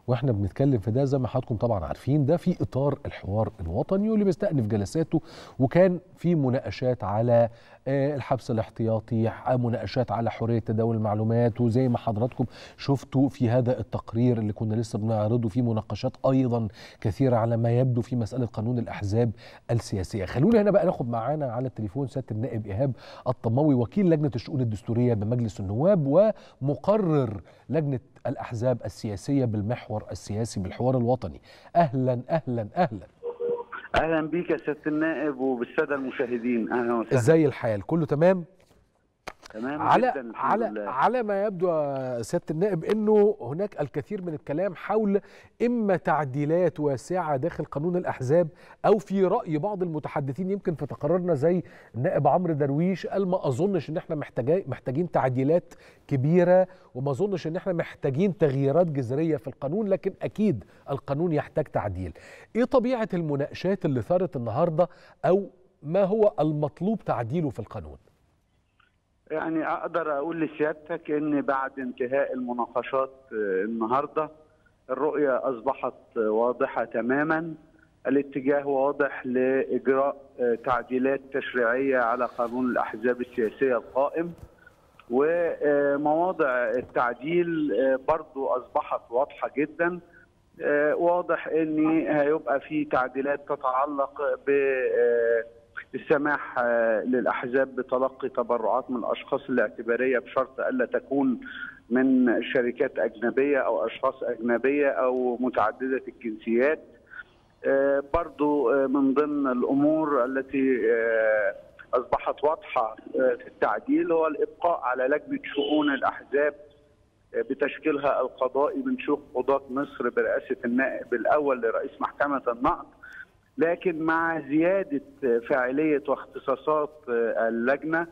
واحنا بنتكلم في ده زي ما حضراتكم طبعا عارفين ده في اطار الحوار الوطني واللي بيستأنف جلساته وكان في مناقشات على آه، الحبس الاحتياطي مناقشات على حريه تداول المعلومات وزي ما حضراتكم شفتوا في هذا التقرير اللي كنا لسه بنعرضه في مناقشات ايضا كثيره على ما يبدو في مساله قانون الاحزاب السياسيه خلونا هنا بقى ناخد معانا على التليفون سياده النائب ايهاب الطماوي وكيل لجنه الشؤون الدستوريه بمجلس النواب ومقرر لجنه الاحزاب السياسيه بالمحور السياسي بالحوار الوطني اهلا اهلا اهلا اهلا بيك يا سياده النائب وبالساده المشاهدين اهلا وسهلا ازاي الحال كله تمام تمام على جدا الحمد على لله. على ما يبدو يا سياده النائب انه هناك الكثير من الكلام حول اما تعديلات واسعه داخل قانون الاحزاب او في راي بعض المتحدثين يمكن في تقررنا زي النائب عمرو درويش قال ما اظنش ان احنا محتاجين محتاجين تعديلات كبيره وما اظنش ان احنا محتاجين تغييرات جذريه في القانون لكن اكيد القانون يحتاج تعديل. ايه طبيعه المناقشات اللي ثارت النهارده او ما هو المطلوب تعديله في القانون؟ يعني اقدر اقول لسيادتك ان بعد انتهاء المناقشات آه، النهارده الرؤيه اصبحت آه، واضحه تماما الاتجاه واضح لاجراء آه، تعديلات تشريعيه على قانون الاحزاب السياسيه القائم ومواضع التعديل آه، برضو اصبحت واضحه جدا آه، واضح ان هيبقى في تعديلات تتعلق ب آه، السماح آه، للاحزاب بتلقي تبرعات من الاشخاص الاعتباريه بشرط الا تكون من شركات اجنبيه او اشخاص اجنبيه او متعدده الجنسيات آه، برضو آه، من ضمن الامور التي آه، اصبحت واضحه آه، في التعديل هو الابقاء على لجنه شؤون الاحزاب آه، بتشكيلها القضائي من شيوخ قضاة مصر برئاسه النائب الاول لرئيس محكمه النقض لكن مع زياده آه، فاعليه واختصاصات آه، اللجنه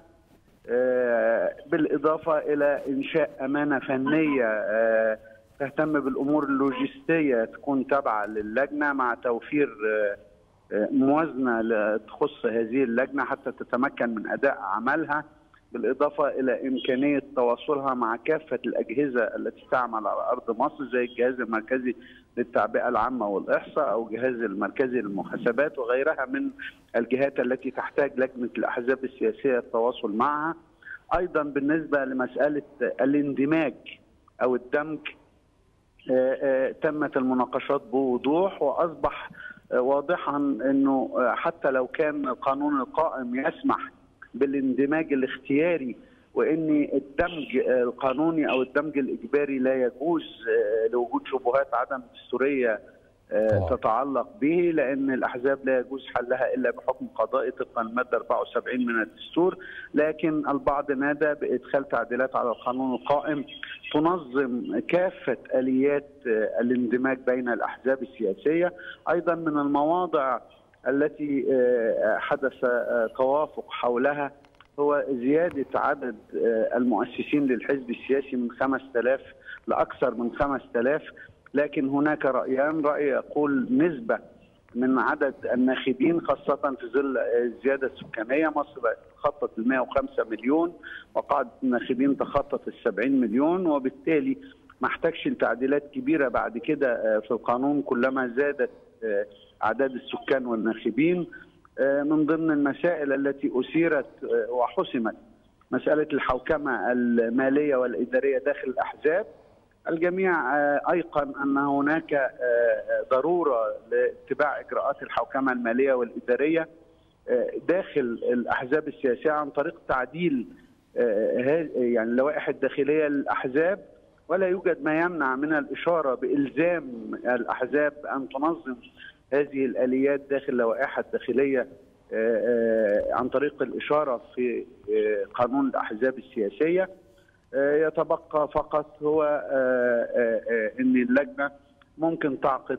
آه، بالاضافه الى انشاء امانه فنيه آه، تهتم بالامور اللوجستيه تكون تابعه للجنه مع توفير آه، آه، موازنه ل- تخص هذه اللجنه حتى تتمكن من اداء عملها بالاضافه الى امكانيه تواصلها مع كافه الاجهزه التي تعمل على ارض مصر زي الجهاز المركزي للتعبئه العامه والاحصاء او الجهاز المركزي للمحاسبات وغيرها من الجهات التي تحتاج لجنه الاحزاب السياسيه التواصل معها. ايضا بالنسبه لمساله الاندماج او الدمج آه، آه، تمت المناقشات بوضوح واصبح آه، واضحا انه آه، حتى لو كان القانون القائم يسمح بالاندماج الاختياري وان الدمج آه، القانوني او الدمج الاجباري لا يجوز آه، لوجود شبهات عدم دستوريه آه، طبعا. تتعلق به لان الاحزاب لا يجوز حلها الا بحكم قضائي طبقا الماده 74 من الدستور لكن البعض نادى بادخال تعديلات على القانون القائم تنظم كافه اليات آه، الاندماج بين الاحزاب السياسيه ايضا من المواضع التي آه، حدث آه، توافق حولها هو زياده عدد آه، المؤسسين للحزب السياسي من 5000 لاكثر من 5000 لكن هناك رايان راي يقول نسبه من عدد الناخبين خاصة في ظل الزيادة السكانية مصر بقت تخطط ال 105 مليون وقاعدة الناخبين تخطط ال 70 مليون وبالتالي ما احتاجش لتعديلات كبيرة بعد كده آه، في القانون كلما زادت آه، أعداد السكان والناخبين آه، من ضمن المسائل التي أثيرت آه، وحسمت مسألة الحوكمة المالية والإدارية داخل الأحزاب الجميع آه، ايقن ان هناك آه، ضروره لاتباع اجراءات الحوكمه الماليه والاداريه آه، داخل الاحزاب السياسيه عن طريق تعديل آه، ها- يعني اللوائح الداخليه للاحزاب ولا يوجد ما يمنع من الاشاره بالزام الاحزاب ان تنظم هذه الاليات داخل لوائحها الداخليه آه، آه، عن طريق الاشاره في آه، قانون الاحزاب السياسيه آه، يتبقى فقط هو آه، آه، آه، ان اللجنه ممكن تعقد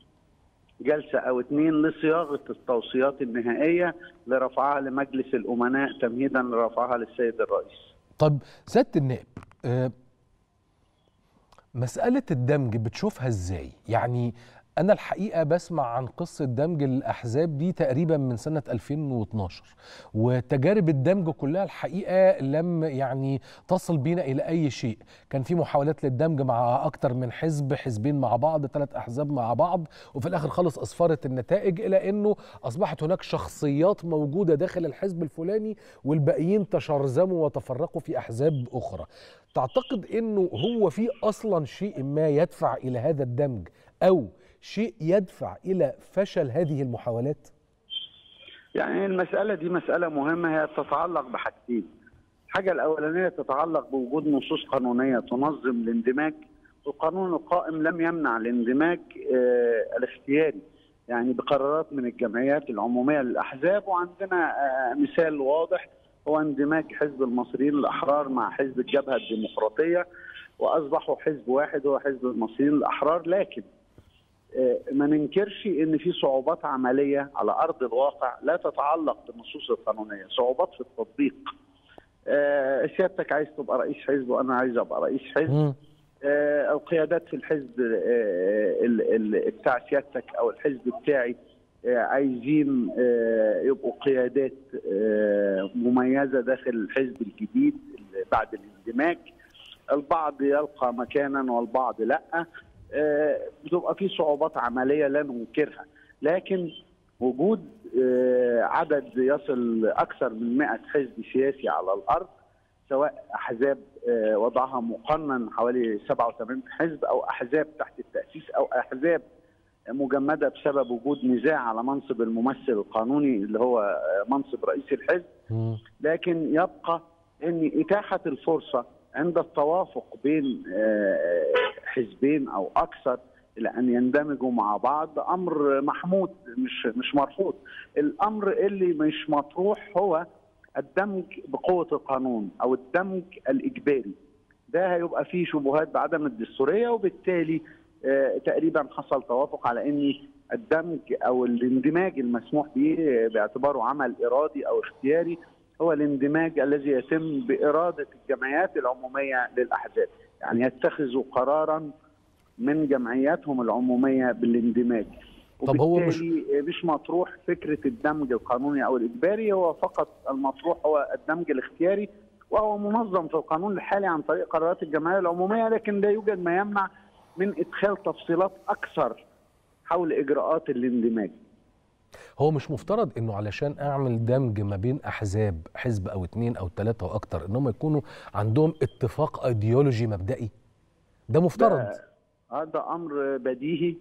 جلسه او اثنين لصياغه التوصيات النهائيه لرفعها لمجلس الامناء تمهيدا لرفعها للسيد الرئيس. طب سياده النائب آه، مسألة الدمج بتشوفها ازاي؟ يعني أنا الحقيقة بسمع عن قصة دمج الأحزاب دي تقريبا من سنة 2012 وتجارب الدمج كلها الحقيقة لم يعني تصل بينا إلى أي شيء كان في محاولات للدمج مع أكتر من حزب حزبين مع بعض ثلاث أحزاب مع بعض وفي الآخر خلص أصفرت النتائج إلى أنه أصبحت هناك شخصيات موجودة داخل الحزب الفلاني والباقيين تشرذموا وتفرقوا في أحزاب أخرى تعتقد أنه هو في أصلا شيء ما يدفع إلى هذا الدمج أو شيء يدفع الى فشل هذه المحاولات؟ يعني المسألة دي مسألة مهمة هي تتعلق بحاجتين. الحاجة الأولانية تتعلق بوجود نصوص قانونية تنظم الاندماج والقانون القائم لم يمنع الاندماج آه الاختياري يعني بقرارات من الجمعيات العمومية للأحزاب وعندنا آه مثال واضح هو اندماج حزب المصريين الأحرار مع حزب الجبهة الديمقراطية وأصبحوا حزب واحد هو حزب المصريين الأحرار لكن ما ننكرش ان في صعوبات عمليه على ارض الواقع لا تتعلق بالنصوص القانونيه، صعوبات في التطبيق. آه سيادتك عايز تبقى رئيس حزب وانا عايز ابقى رئيس حزب. آه القيادات في الحزب آه بتاع سيادتك او الحزب بتاعي عايزين يبقوا قيادات مميزه داخل الحزب الجديد بعد الاندماج. البعض يلقى مكانا والبعض لا. بتبقى في صعوبات عمليه لا ننكرها لكن وجود عدد يصل اكثر من 100 حزب سياسي على الارض سواء احزاب وضعها مقنن حوالي 87 حزب او احزاب تحت التاسيس او احزاب مجمده بسبب وجود نزاع على منصب الممثل القانوني اللي هو منصب رئيس الحزب لكن يبقى ان اتاحه الفرصه عند التوافق بين حزبين او اكثر الى ان يندمجوا مع بعض امر محمود مش مش مرفوض الامر اللي مش مطروح هو الدمج بقوه القانون او الدمج الاجباري ده هيبقى فيه شبهات بعدم الدستوريه وبالتالي تقريبا حصل توافق على ان الدمج او الاندماج المسموح به باعتباره عمل ارادي او اختياري هو الاندماج الذي يتم باراده الجمعيات العموميه للاحزاب، يعني يتخذوا قرارا من جمعياتهم العموميه بالاندماج. طب هو مش مش مطروح فكره الدمج القانوني او الاجباري هو فقط المطروح هو الدمج الاختياري وهو منظم في القانون الحالي عن طريق قرارات الجمعيه العموميه لكن لا يوجد ما يمنع من ادخال تفصيلات اكثر حول اجراءات الاندماج. هو مش مفترض انه علشان اعمل دمج ما بين احزاب حزب او اتنين او تلاتة او اكتر انهم يكونوا عندهم اتفاق ايديولوجي مبدئي ده مفترض هذا امر بديهي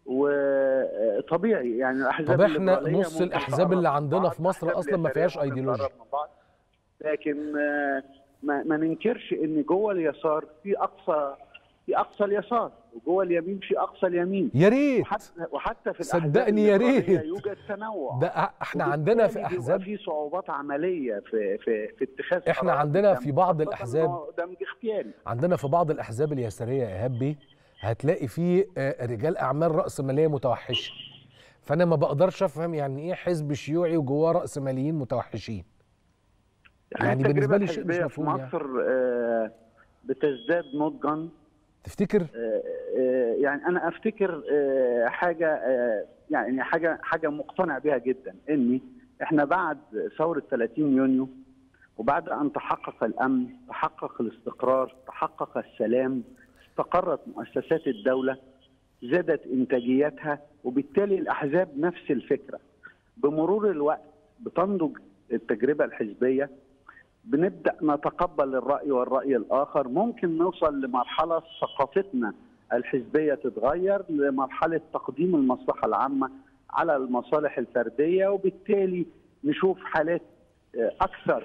وطبيعي يعني الاحزاب طب احنا نص الاحزاب اللي عندنا في مصر اصلا ما فيهاش ايديولوجي لكن ما, ما ننكرش ان جوه اليسار في اقصى في اقصى اليسار وجوه اليمين في اقصى اليمين يا ريت وحتى, وحتى في صدقني يا ريت يوجد تنوع ده احنا عندنا في احزاب في صعوبات عمليه في في في اتخاذ احنا عندنا في بعض الاحزاب دمج اختياري عندنا في بعض الاحزاب اليساريه يا ايهاب بيه هتلاقي فيه رجال اعمال راس ماليه متوحشه فانا ما بقدرش افهم يعني ايه حزب شيوعي وجواه راس ماليين متوحشين يعني, يعني بالنسبه لي شيء مش مفهوم في مصر يعني. آه بتزداد نضجا تفتكر آه آه يعني انا افتكر حاجه يعني حاجه حاجه مقتنع بها جدا اني احنا بعد ثوره 30 يونيو وبعد ان تحقق الامن تحقق الاستقرار تحقق السلام استقرت مؤسسات الدوله زادت انتاجيتها وبالتالي الاحزاب نفس الفكره بمرور الوقت بتنضج التجربه الحزبيه بنبدا نتقبل الراي والراي الاخر ممكن نوصل لمرحله ثقافتنا الحزبيه تتغير لمرحله تقديم المصلحه العامه على المصالح الفرديه وبالتالي نشوف حالات اكثر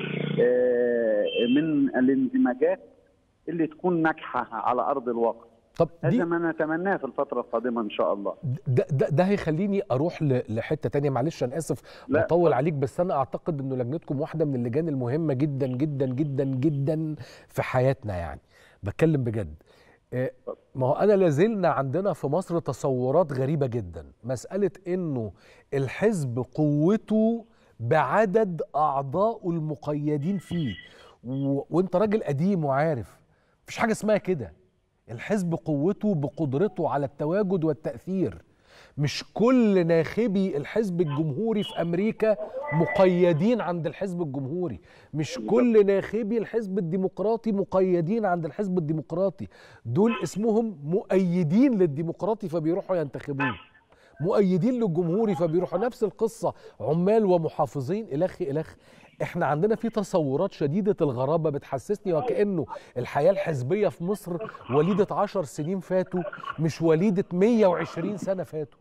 من الاندماجات اللي تكون ناجحه على ارض الواقع طب هذا ما نتمناه في الفتره القادمه ان شاء الله ده ده, ده هيخليني اروح لحته تانية معلش انا اسف بطول عليك بس انا اعتقد انه لجنتكم واحده من اللجان المهمه جدا جدا جدا جدا في حياتنا يعني بتكلم بجد ما هو انا لازلنا عندنا في مصر تصورات غريبه جدا مساله انه الحزب قوته بعدد اعضائه المقيدين فيه و... وانت راجل قديم وعارف مفيش حاجه اسمها كده الحزب قوته بقدرته على التواجد والتأثير مش كل ناخبي الحزب الجمهوري في امريكا مقيدين عند الحزب الجمهوري مش كل ناخبي الحزب الديمقراطي مقيدين عند الحزب الديمقراطي دول اسمهم مؤيدين للديمقراطي فبيروحوا ينتخبوه مؤيدين للجمهوري فبيروحوا نفس القصة عمال ومحافظين إلخ إلخ احنا عندنا في تصورات شديدة الغرابة بتحسسني وكأنه الحياة الحزبية في مصر وليدة عشر سنين فاتوا مش وليدة 120 سنة فاتوا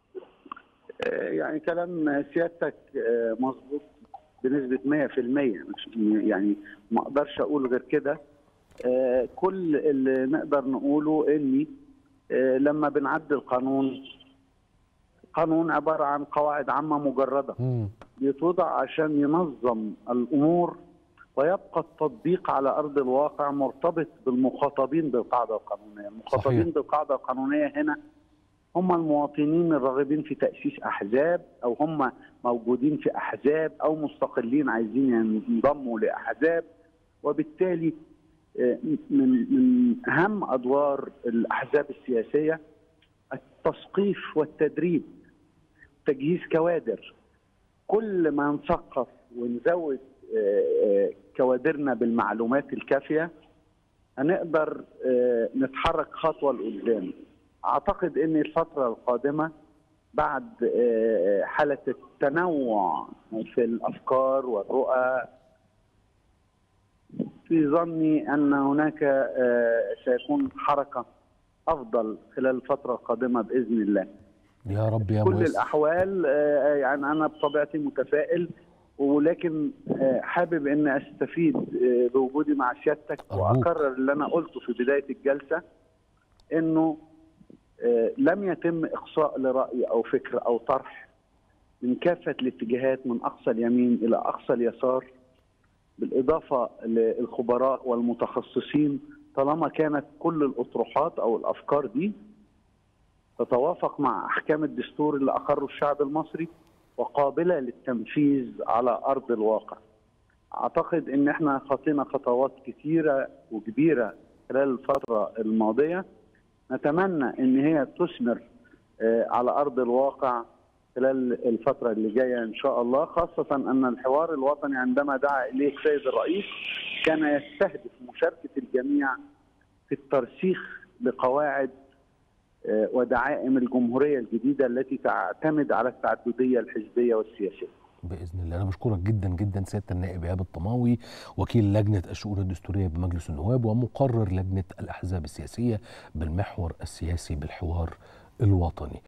يعني كلام سيادتك مظبوط بنسبة 100% مش يعني ما اقدرش اقول غير كده كل اللي نقدر نقوله اني لما بنعدل قانون قانون عبارة عن قواعد عامة مجردة بتوضع عشان ينظم الأمور ويبقى التطبيق على أرض الواقع مرتبط بالمخاطبين بالقاعدة القانونية المخاطبين صحيح. بالقاعدة القانونية هنا هم المواطنين الراغبين في تأسيس أحزاب أو هم موجودين في أحزاب أو مستقلين عايزين ينضموا لأحزاب وبالتالي من من أهم أدوار الأحزاب السياسية التثقيف والتدريب تجهيز كوادر كل ما نثقف ونزود كوادرنا بالمعلومات الكافيه هنقدر نتحرك خطوه لقدام اعتقد ان الفتره القادمه بعد حاله التنوع في الافكار والرؤى في ظني ان هناك سيكون حركه افضل خلال الفتره القادمه باذن الله يا رب يا كل مؤسس الاحوال يعني انا بطبيعتي متفائل ولكن حابب ان استفيد بوجودي مع سيادتك أرجوك. واكرر اللي انا قلته في بدايه الجلسه انه لم يتم اقصاء لراي او فكر او طرح من كافه الاتجاهات من اقصى اليمين الى اقصى اليسار بالاضافه للخبراء والمتخصصين طالما كانت كل الاطروحات او الافكار دي تتوافق مع احكام الدستور اللي اقره الشعب المصري وقابله للتنفيذ على ارض الواقع. اعتقد ان احنا خطينا خطوات كثيره وكبيره خلال الفتره الماضيه نتمنى ان هي تثمر على ارض الواقع خلال الفتره اللي جايه ان شاء الله خاصه ان الحوار الوطني عندما دعا اليه السيد الرئيس كان يستهدف مشاركه الجميع في الترسيخ لقواعد ودعائم الجمهورية الجديدة التي تعتمد على التعددية الحزبية والسياسية باذن الله انا بشكرك جدا جدا سياده النائب ايهاب الطماوي وكيل لجنه الشؤون الدستوريه بمجلس النواب ومقرر لجنه الاحزاب السياسيه بالمحور السياسي بالحوار الوطني